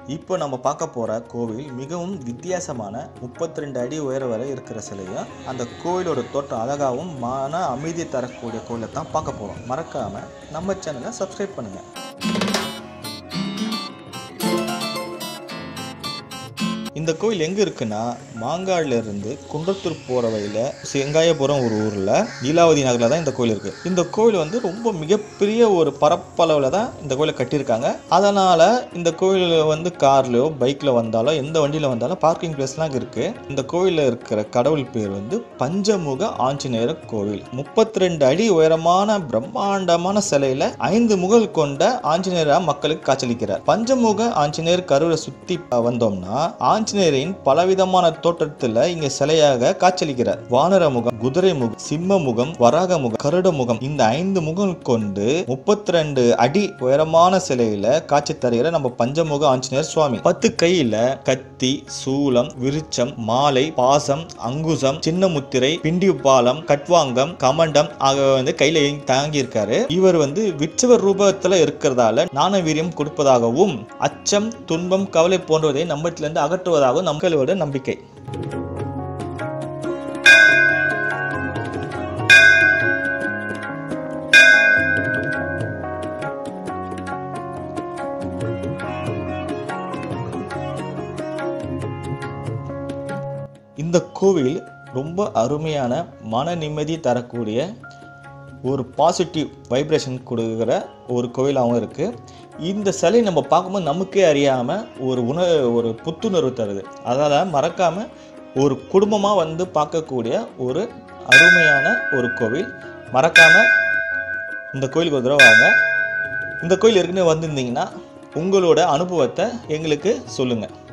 இப்போ நம்ம பார்க்க போகிற கோவில் மிகவும் வித்தியாசமான முப்பத்தி ரெண்டு அடி உயரம் வரை இருக்கிற சிலையும் அந்த கோவிலோட தோற்றம் அழகாகவும் மன அமைதி தரக்கூடிய கோவிலை தான் பார்க்க போகிறோம் மறக்காமல் நம்ம சேனலை சப்ஸ்கிரைப் பண்ணுங்கள் இந்த கோயில் எங்கே இருக்குன்னா மாங்காடுல இருந்து குன்றத்தூர் போகிற வழியில் செங்காயபுரம் ஒரு ஊரில் லீலாவதி நகரில் தான் இந்த கோயில் இருக்குது இந்த கோயில் வந்து ரொம்ப மிகப்பெரிய ஒரு பரப்பளவில் தான் இந்த கோயிலை கட்டியிருக்காங்க அதனால் இந்த கோயில் வந்து கார்லையோ பைக்கில் வந்தாலோ எந்த வண்டியில் வந்தாலும் பார்க்கிங் பிளேஸ்லாம் இருக்குது இந்த கோயிலில் இருக்கிற கடவுள் பேர் வந்து பஞ்சமுக ஆஞ்சநேயர் கோவில் முப்பத்தி ரெண்டு அடி உயரமான பிரம்மாண்டமான சிலையில் ஐந்து முகல் கொண்ட ஆஞ்சநேயரா மக்களுக்கு காட்சியளிக்கிறார் பஞ்சமுக ஆஞ்சநேயர் கருவை சுற்றி வந்தோம்னா ஆஞ்சநேயரின் பலவிதமான தோற்றத்தில் இங்க சிலையாக காட்சியளிக்கிறார் வானர முகம் குதிரை முகம் சிம்ம முகம் வராக முகம் கருட முகம் இந்த ஐந்து முகம் கொண்டு முப்பத்தி ரெண்டு அடி உயரமான சிலையில காட்சி தருகிற நம்ம பஞ்சமுக ஆஞ்சநேயர் சுவாமி பத்து கையில கத்தி சூலம் விருச்சம் மாலை பாசம் அங்குசம் சின்ன முத்திரை பிண்டி பாலம் கட்வாங்கம் கமண்டம் ஆகிய வந்து கையில தாங்கி இருக்காரு இவர் வந்து விற்றவர் ரூபத்துல இருக்கிறதால ஞான வீரியம் கொடுப்பதாகவும் அச்சம் துன்பம் கவலை போன்றவதை நம்மட்டிலிருந்து அகற்றுவதாகவும் நம்மளோட நம்பிக்கை இந்த கோவில் ரொம்ப அருமையான மன நிம்மதி தரக்கூடிய ஒரு பாசிட்டிவ் வைப்ரேஷன் கொடுக்குற ஒரு கோவிலாகவும் இருக்குது இந்த சிலை நம்ம பார்க்கும்போது நமக்கே அறியாமல் ஒரு உண ஒரு புத்துணர்வு தருது அதனால் மறக்காமல் ஒரு குடும்பமாக வந்து பார்க்கக்கூடிய ஒரு அருமையான ஒரு கோவில் மறக்காமல் இந்த கோயிலுக்கு ஒரு தடவை வாங்க இந்த கோயில் ஏற்கனவே வந்திருந்தீங்கன்னா உங்களோட அனுபவத்தை எங்களுக்கு சொல்லுங்கள்